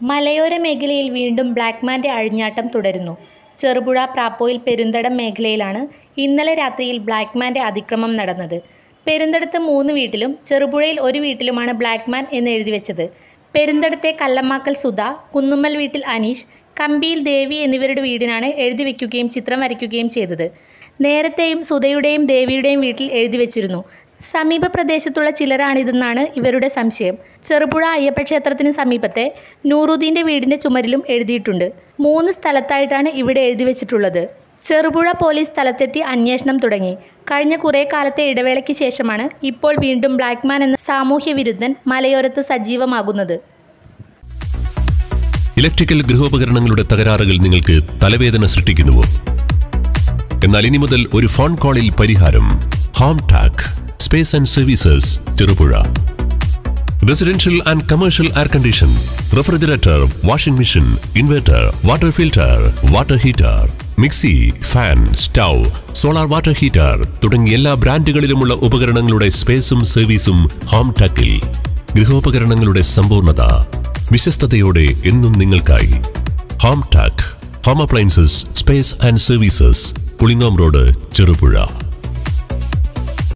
മലയോര മേഖലയിൽ വീണ്ടും ബ്ലാക്ക്മാൻ്റെ അഴിഞ്ഞാട്ടം തുടരുന്നു ചെറുപുഴ പ്രാപ്പോയിൽ പെരുന്തടം മേഖലയിലാണ് ഇന്നലെ രാത്രിയിൽ ബ്ലാക്ക്മാൻ്റെ അതിക്രമം നടന്നത് പെരുന്തടത്ത് മൂന്ന് വീട്ടിലും ചെറുപുഴയിൽ ഒരു വീട്ടിലുമാണ് ബ്ലാക്ക്മാൻ എന്ന് എഴുതി വെച്ചത് പെരുന്തടത്തെ കല്ലമ്മാക്കൽ സുധ കുന്നുമ്മൽ വീട്ടിൽ അനീഷ് കമ്പിയിൽ ദേവി എന്നിവരുടെ വീടിനാണ് എഴുതി വയ്ക്കുകയും ചിത്രം വരയ്ക്കുകയും ചെയ്തത് നേരത്തെയും സുധയുടെയും ദേവിയുടെയും വീട്ടിൽ എഴുതി വെച്ചിരുന്നു സമീപ പ്രദേശത്തുള്ള ചിലരാണിതെന്നാണ് ഇവരുടെ സംശയം ചെറുപുഴ അയ്യപ്പക്ഷേത്രത്തിന് സമീപത്തെ നൂറുദ്ദീൻ്റെ വീടിൻ്റെ ചുമരിലും എഴുതിയിട്ടുണ്ട് മൂന്ന് സ്ഥലത്തായിട്ടാണ് ഇവിടെ എഴുതി വെച്ചിട്ടുള്ളത് ചെറുപുഴ പോലീസ് സ്ഥലത്തെത്തി അന്വേഷണം തുടങ്ങി കഴിഞ്ഞ കുറേ കാലത്തെ ഇടവേളയ്ക്ക് ശേഷമാണ് ഇപ്പോൾ വീണ്ടും ബ്ലാക്ക്മാൻ എന്ന സാമൂഹ്യ വിരുദ്ധൻ മലയോരത്ത് സജീവമാകുന്നത് ഇലക്ട്രിക്കൽ ഗൃഹോപകരണങ്ങളുടെ തകരാറുകൾ നിങ്ങൾക്ക് തലവേദന സൃഷ്ടിക്കുന്നുവോ എന്നാൽ ഇനി മുതൽ ഒരു ഫോൺ കോളിൽ പരിഹാരം home Tac space and services Cherupuzha residential and commercial air condition refrigerator washing machine inverter water filter water heater mixie fan stove solar water heater തുടങ്ങിയ എല്ലാ ബ്രാൻഡുകളിലുമുള്ള ഉപകരണങ്ങളുടെ സ്പേസും സർവീസും ഹോം ടാക്കിൽ ഗൃഹോപകരണങ്ങളുടെ സമ്പൂർണ്ണത വിശ്വസ്തയോടെ എന്നും നിങ്ങൾക്കായി home Tac home appliances space and services Pulingome road Cherupuzha